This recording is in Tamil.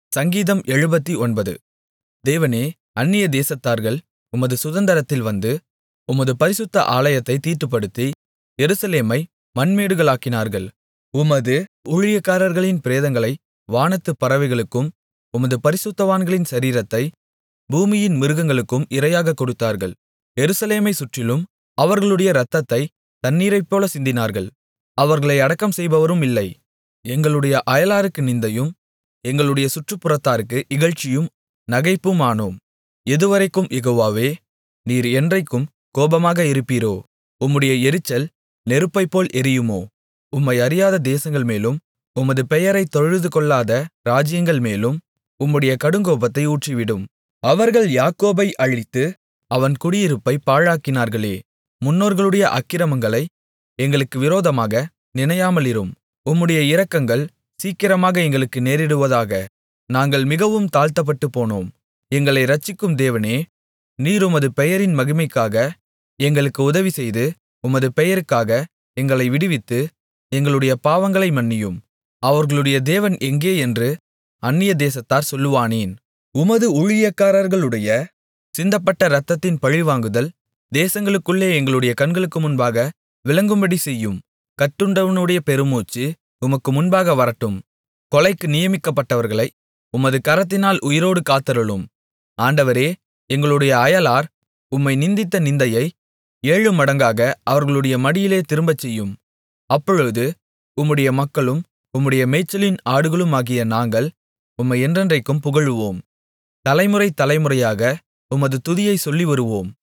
சங்கீதம் எழுபத்தொன்பது தேவனே அந்நிய தேசத்தார்கள் உமது சுதந்தரத்தில் வந்து உமது பரிசுத்த ஆலயத்தைத் தீட்டுப்படுத்தி எருசலேமை மண்மேடுகளாக்கினார்கள் உமது ஊழியக்காரர்களின் பிரேதங்களை வானத்துப் பறவைகளுக்கும் உமது பரிசுத்தவான்களின் சரீரத்தை பூமியின் மிருகங்களுக்கும் இரையாகக் கொடுத்தார்கள் எருசலேமைச் சுற்றிலும் அவர்களுடைய இரத்தத்தைத் தண்ணீரைப்போல சிந்தினார்கள் அவர்களை அடக்கம் செய்பவரும் இல்லை எங்களுடைய அயலாருக்கு நிந்தையும் எங்களுடைய சுற்றுப்புறத்தாருக்கு இகழ்ச்சியும் நகைப்புமானோம் எதுவரைக்கும் யெகோவாவே நீர் என்றைக்கும் கோபமாக இருப்பீரோ உம்முடைய எரிச்சல் நெருப்பைப்போல் எரியுமோ உம்மை அறியாத தேசங்கள்மேலும் உமது பெயரைத் தொழுதுகொள்ளாத ராஜ்ஜியங்கள்மேலும் உம்முடைய கடுங்கோபத்தை ஊற்றிவிடும் அவர்கள் யாக்கோபை அழித்து அவன் குடியிருப்பைப் பாழாக்கினார்களே முன்னோர்களுடைய அக்கிரமங்களை எங்களுக்கு விரோதமாக நினையாமலிரும் உம்முடைய இரக்கங்கள் சீக்கிரமாக எங்களுக்கு நேரிடுவதாக நாங்கள் மிகவும் தாழ்த்தப்பட்டுப்போனோம் எங்களை இரட்சிக்கும் தேவனே நீர் உமது பெயரின் மகிமைக்காக எங்களுக்கு உதவிசெய்து உமது பெயருக்காக எங்களை விடுவித்து எங்களுடைய பாவங்களை மன்னியும் அவர்களுடைய தேவன் எங்கே என்று அந்நிய தேசத்தார் சொல்லுவானேன் உமது ஊழியக்காரர்களுடைய சிந்தப்பட்ட இரத்தத்தின் பழிவாங்குதல் தேசங்களுக்குள்ளே எங்களுடைய கண்களுக்கு முன்பாக விளங்கும்படி செய்யும் கட்டுண்டவனுடைய பெருமூச்சு உமக்கு முன்பாக வரட்டும் கொலைக்கு நியமிக்கப்பட்டவர்களை உமது கரத்தினால் உயிரோடு காத்தருளும் ஆண்டவரே எங்களுடைய அயலார் உம்மை நிந்தித்த நிந்தையை ஏழு மடங்காக அவர்களுடைய மடியிலே திரும்பச் செய்யும் அப்பொழுது உம்முடைய மக்களும் உம்முடைய மேய்ச்சலின் ஆடுகளுமாகிய நாங்கள் உம்மை என்றென்றைக்கும் புகழுவோம் தலைமுறை தலைமுறையாக உமது துதியைச் சொல்லி வருவோம்